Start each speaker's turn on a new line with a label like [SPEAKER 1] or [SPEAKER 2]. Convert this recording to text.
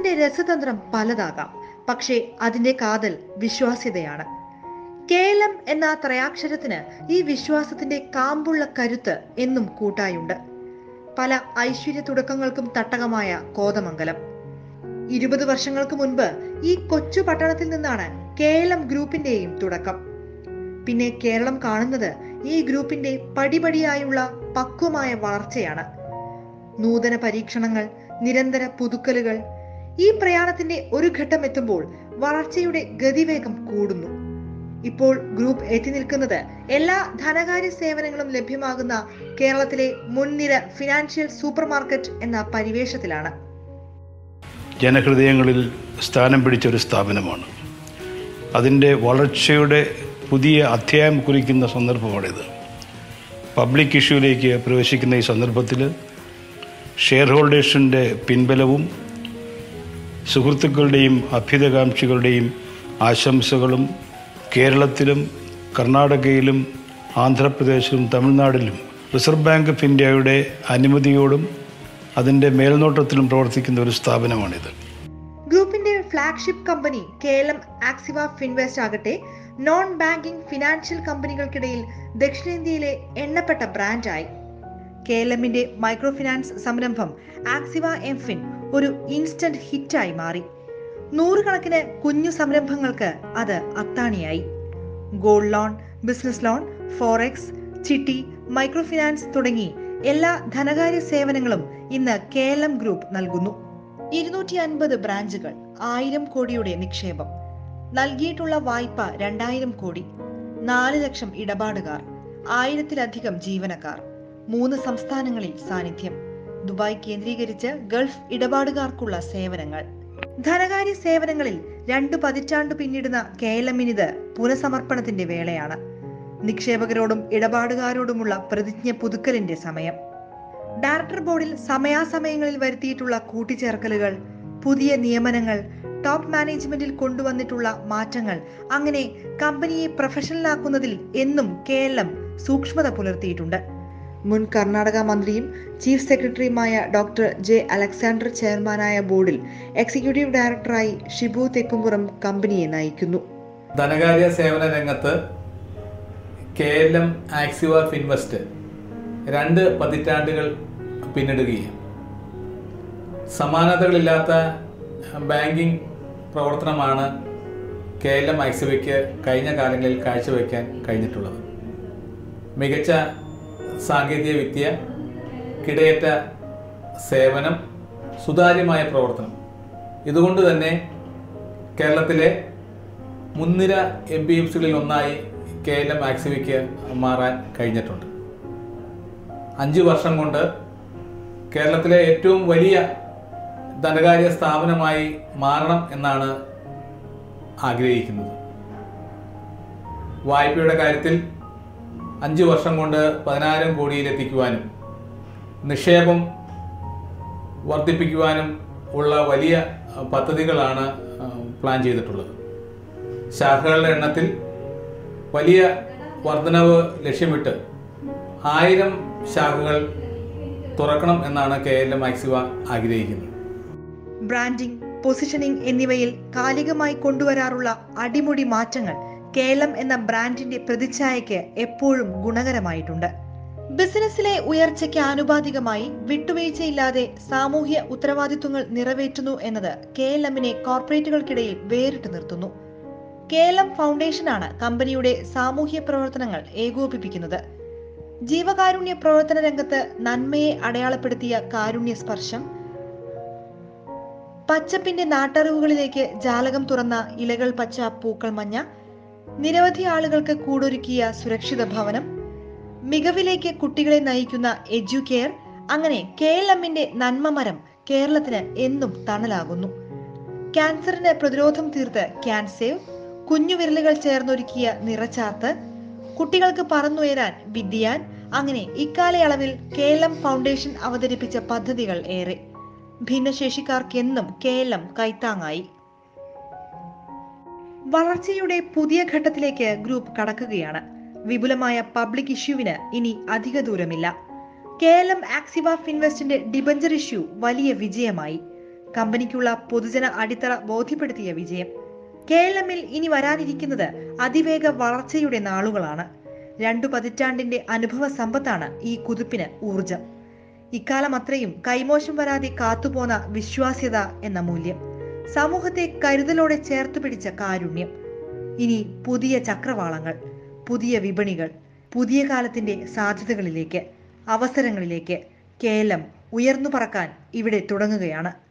[SPEAKER 1] കേരളത്തിന്റെ രസതന്ത്രം പലതാകാം പക്ഷേ അതിന്റെ കാതൽ വിശ്വാസ്യതയാണ് കേലം എന്ന ത്രയാക്ഷരത്തിന് ഈ വിശ്വാസത്തിന്റെ കാമ്പുള്ള കരുത്ത് എന്നും കൂട്ടായുണ്ട് പല ഐശ്വര്യ തുടക്കങ്ങൾക്കും തട്ടകമായ കോതമംഗലം ഇരുപത് വർഷങ്ങൾക്ക് മുൻപ് ഈ കൊച്ചു പട്ടണത്തിൽ നിന്നാണ് കേരളം ഗ്രൂപ്പിന്റെയും തുടക്കം പിന്നെ കേരളം കാണുന്നത് ഈ ഗ്രൂപ്പിന്റെ പടിപടിയായുള്ള പക്വമായ വളർച്ചയാണ് നൂതന പരീക്ഷണങ്ങൾ നിരന്തര പുതുക്കലുകൾ ഈ പ്രയാണത്തിന്റെ ഒരു ഘട്ടം എത്തുമ്പോൾ വളർച്ചയുടെ ഗതിവേഗം കൂടുന്നു ഇപ്പോൾ ഗ്രൂപ്പ് എത്തി നിൽക്കുന്നത് എല്ലാ ധനകാര്യ സേവനങ്ങളും ലഭ്യമാകുന്ന കേരളത്തിലെ മുൻനിര ഫിനാൻഷ്യൽ സൂപ്പർ മാർക്കറ്റ് എന്ന പരിവേഷത്തിലാണ്
[SPEAKER 2] ജനഹൃദയങ്ങളിൽ സ്ഥാനം പിടിച്ച ഒരു സ്ഥാപനമാണ് അതിൻ്റെ വളർച്ചയുടെ പുതിയ അധ്യായം കുറിക്കുന്ന സന്ദർഭമാണിത് പബ്ലിക് ഇഷ്യൂവിലേക്ക് പ്രവേശിക്കുന്ന ഈ സന്ദർഭത്തിൽ ഷെയർ ഹോൾഡേഴ്സിൻ്റെ പിൻബലവും സുഹൃത്തുക്കളുടെയും അഭ്യുതകാംക്ഷികളുടെയും ആശംസകളും കേരളത്തിലും കർണാടകയിലും ആന്ധ്രാപ്രദേശിലും തമിഴ്നാട്ടിലും റിസർവ് ബാങ്ക് ഓഫ് ഇന്ത്യയുടെ അനുമതിയോടും അതിൻ്റെ മേൽനോട്ടത്തിലും പ്രവർത്തിക്കുന്ന ഒരു സ്ഥാപനമാണിത്
[SPEAKER 1] ഗ്രൂപ്പിന്റെ ഫ്ലാഗ്ഷിപ്പ് കമ്പനി കേലം ആക്സിവ ഫിൻവെസ്റ്റ് ആകട്ടെ നോൺ ബാങ്കിംഗ് ഫിനാൻഷ്യൽ കമ്പനികൾക്കിടയിൽ ദക്ഷിണേന്ത്യയിലെ എണ്ണപ്പെട്ട ബ്രാൻഡായി കേലമിന്റെ മൈക്രോ ഫിനാൻസ് സംരംഭം ആക്സിവ എംഫിൻ ഒരു ഇൻസ്റ്റന്റ് ഹിറ്റായി മാറി നൂറുകണക്കിന് കുഞ്ഞു സംരംഭങ്ങൾക്ക് അത് അത്താണിയായി gold loan business loan forex ചിട്ടി മൈക്രോ ഫിനാൻസ് തുടങ്ങി എല്ലാ ധനകാര്യ സേവനങ്ങളും ഇന്ന് കേലം ഗ്രൂപ്പ് നൽകുന്നു ഇരുന്നൂറ്റി അൻപത് ബ്രാഞ്ചുകൾ ആയിരം കോടിയുടെ നിക്ഷേപം നൽകിയിട്ടുള്ള വായ്പ രണ്ടായിരം കോടി നാല് ലക്ഷം ഇടപാടുകാർ ആയിരത്തിലധികം ജീവനക്കാർ മൂന്ന് സംസ്ഥാനങ്ങളിൽ സാന്നിധ്യം ദുബായ് കേന്ദ്രീകരിച്ച് ഗൾഫ് ഇടപാടുകാർക്കുള്ള സേവനങ്ങൾ ധനകാര്യ സേവനങ്ങളിൽ രണ്ടു പതിറ്റാണ്ടു പിന്നിടുന്ന കേലമിനിത് പുനഃസമർപ്പണത്തിന്റെ വേളയാണ് നിക്ഷേപകരോടും ഇടപാടുകാരോടുമുള്ള പ്രതിജ്ഞ പുതുക്കലിന്റെ സമയം ഡയറക്ടർ ബോർഡിൽ സമയാസമയങ്ങളിൽ വരുത്തിയിട്ടുള്ള കൂട്ടിച്ചേർക്കലുകൾ പുതിയ നിയമനങ്ങൾ ടോപ്പ് മാനേജ്മെന്റിൽ കൊണ്ടുവന്നിട്ടുള്ള മാറ്റങ്ങൾ അങ്ങനെ കമ്പനിയെ പ്രൊഫഷണലാക്കുന്നതിൽ എന്നും കെ എൽ എം സൂക്ഷ്മത പുലർത്തിയിട്ടുണ്ട് മുൻ കർണാടക മന്ത്രിയും ചീഫ് സെക്രട്ടറിയുമായ ഡോക്ടർ ജെ അലക്സാണ്ടർ ചെയർമാനായ ബോർഡിൽ എക്സിക്യൂട്ടീവ് ഡയറക്ടറായി ഷിബു തെക്കുംപുറം കമ്പനിയെ നയിക്കുന്നു
[SPEAKER 3] ധനകാര്യ സേവന രംഗത്ത് K L M Axiva Finvest രണ്ട് പതിറ്റാണ്ടുകൾ പിന്നിടുകയും സമാനതകളില്ലാത്ത ബാങ്കിംഗ് പ്രവർത്തനമാണ് കെ എൽ എം ആക്സിവയ്ക്ക് കഴിഞ്ഞ കാലങ്ങളിൽ കാഴ്ചവെക്കാൻ കഴിഞ്ഞിട്ടുള്ളത് മികച്ച സാങ്കേതിക വിദ്യ കിടയറ്റ സേവനം സുതാര്യമായ പ്രവർത്തനം ഇതുകൊണ്ട് തന്നെ കേരളത്തിലെ മുൻനിര എം പി എഫ് സികളിൽ ഒന്നായി കെ എൽ എം ആക്സിവയ്ക്ക് മാറാൻ കഴിഞ്ഞിട്ടുണ്ട് അഞ്ച് വർഷം കൊണ്ട് കേരളത്തിലെ ഏറ്റവും വലിയ ധനകാര്യ സ്ഥാപനമായി മാറണം എന്നാണ് ആഗ്രഹിക്കുന്നത് വായ്പയുടെ കാര്യത്തിൽ അഞ്ച് വർഷം കൊണ്ട് പതിനായിരം കോടിയിലെത്തിക്കുവാനും നിക്ഷേപം വർദ്ധിപ്പിക്കുവാനും ഉള്ള വലിയ പദ്ധതികളാണ് പ്ലാൻ ചെയ്തിട്ടുള്ളത് ശാഖകളുടെ എണ്ണത്തിൽ വലിയ വർധനവ് ലക്ഷ്യമിട്ട് ആയിരം ശാഖകൾ തുറക്കണം എന്നാണ് കെ എൽ എം ആക്സിവ ആഗ്രഹിക്കുന്നത്
[SPEAKER 1] ബ്രാൻഡിംഗ് പൊസിഷനിംഗ് എന്നിവയിൽ കാലികമായി കൊണ്ടുവരാറുള്ള അടിമുടി മാറ്റങ്ങൾ കേലം എന്ന ബ്രാൻഡിന്റെ പ്രതിച്ഛായയ്ക്ക് എപ്പോഴും ഗുണകരമായിട്ടുണ്ട് ബിസിനസ്സിലെ ഉയർച്ചയ്ക്ക് ആനുപാതികമായി വിട്ടുവീഴ്ചയില്ലാതെ സാമൂഹ്യ ഉത്തരവാദിത്വങ്ങൾ നിറവേറ്റുന്നു എന്നത് കെ എൽ എമ്മിനെ കോർപ്പറേറ്റുകൾക്കിടയിൽ വേറിട്ട് നിർത്തുന്നു കെ എൽ എം ഫൗണ്ടേഷനാണ് കമ്പനിയുടെ സാമൂഹ്യ പ്രവർത്തനങ്ങൾ ഏകോപിപ്പിക്കുന്നത് ജീവകാരുണ്യ പ്രവർത്തന രംഗത്ത് നന്മയെ അടയാളപ്പെടുത്തിയ കാരുണ്യ സ്പർശം പച്ചപ്പിന്റെ നാട്ടറിവുകളിലേക്ക് ജാലകം തുറന്ന ഇലകൾ പച്ച പൂക്കൾ മഞ്ഞ നിരവധി ആളുകൾക്ക് കൂടൊരുക്കിയ സുരക്ഷിത ഭവനം മികവിലേക്ക് കുട്ടികളെ നയിക്കുന്ന എഡ്യൂകെയർ അങ്ങനെ കെ എൽ എമ്മിന്റെ നന്മമരം കേരളത്തിന് എന്നും തണലാകുന്നു ക്യാൻസറിന് പ്രതിരോധം തീർത്ത് ക്യാൻസേവ് കുഞ്ഞു വിരലുകൾ ചേർന്നൊരുക്കിയ നിറച്ചാർത്ത് കുട്ടികൾക്ക് പറന്നുയരാൻ വിദ്യാൻ അങ്ങനെ ഇക്കാലയളവിൽ കെ എൽ എം ഫൗണ്ടേഷൻ അവതരിപ്പിച്ച പദ്ധതികൾ ഏറെ ഭിന്നശേഷിക്കാർക്കെന്നും കെ എൽ എം കൈത്താങ്ങായി വളർച്ചയുടെ പുതിയ ഘട്ടത്തിലേക്ക് ഗ്രൂപ്പ് കടക്കുകയാണ് വിപുലമായ പബ്ലിക് ഇഷ്യൂവിന് ഇനി അധിക ദൂരമില്ല കെ എൽ എം ആക്സിവ ഫിൻവെസ്റ്റിന്റെ ഡിബഞ്ചർ ഇഷ്യൂ വലിയ വിജയമായി കമ്പനിക്കുള്ള പൊതുജന അടിത്തറ ബോധ്യപ്പെടുത്തിയ വിജയം കെ എൽ എമ്മിൽ ഇനി വരാനിരിക്കുന്നത് അതിവേഗ വളർച്ചയുടെ നാളുകളാണ് രണ്ടു പതിറ്റാണ്ടിന്റെ അനുഭവ സമ്പത്താണ് ഈ കുതിപ്പിന് ഊർജം ഇക്കാലം അത്രയും കൈമോശം വരാതെ കാത്തുപോന്ന വിശ്വാസ്യത എന്ന മൂല്യം സമൂഹത്തെ കരുതലോടെ ചേർത്തു പിടിച്ച കാരുണ്യം ഇനി പുതിയ ചക്രവാളങ്ങൾ പുതിയ വിപണികൾ പുതിയ കാലത്തിന്റെ സാധ്യതകളിലേക്ക് അവസരങ്ങളിലേക്ക് കേലം ഉയർന്നു പറക്കാൻ ഇവിടെ തുടങ്ങുകയാണ്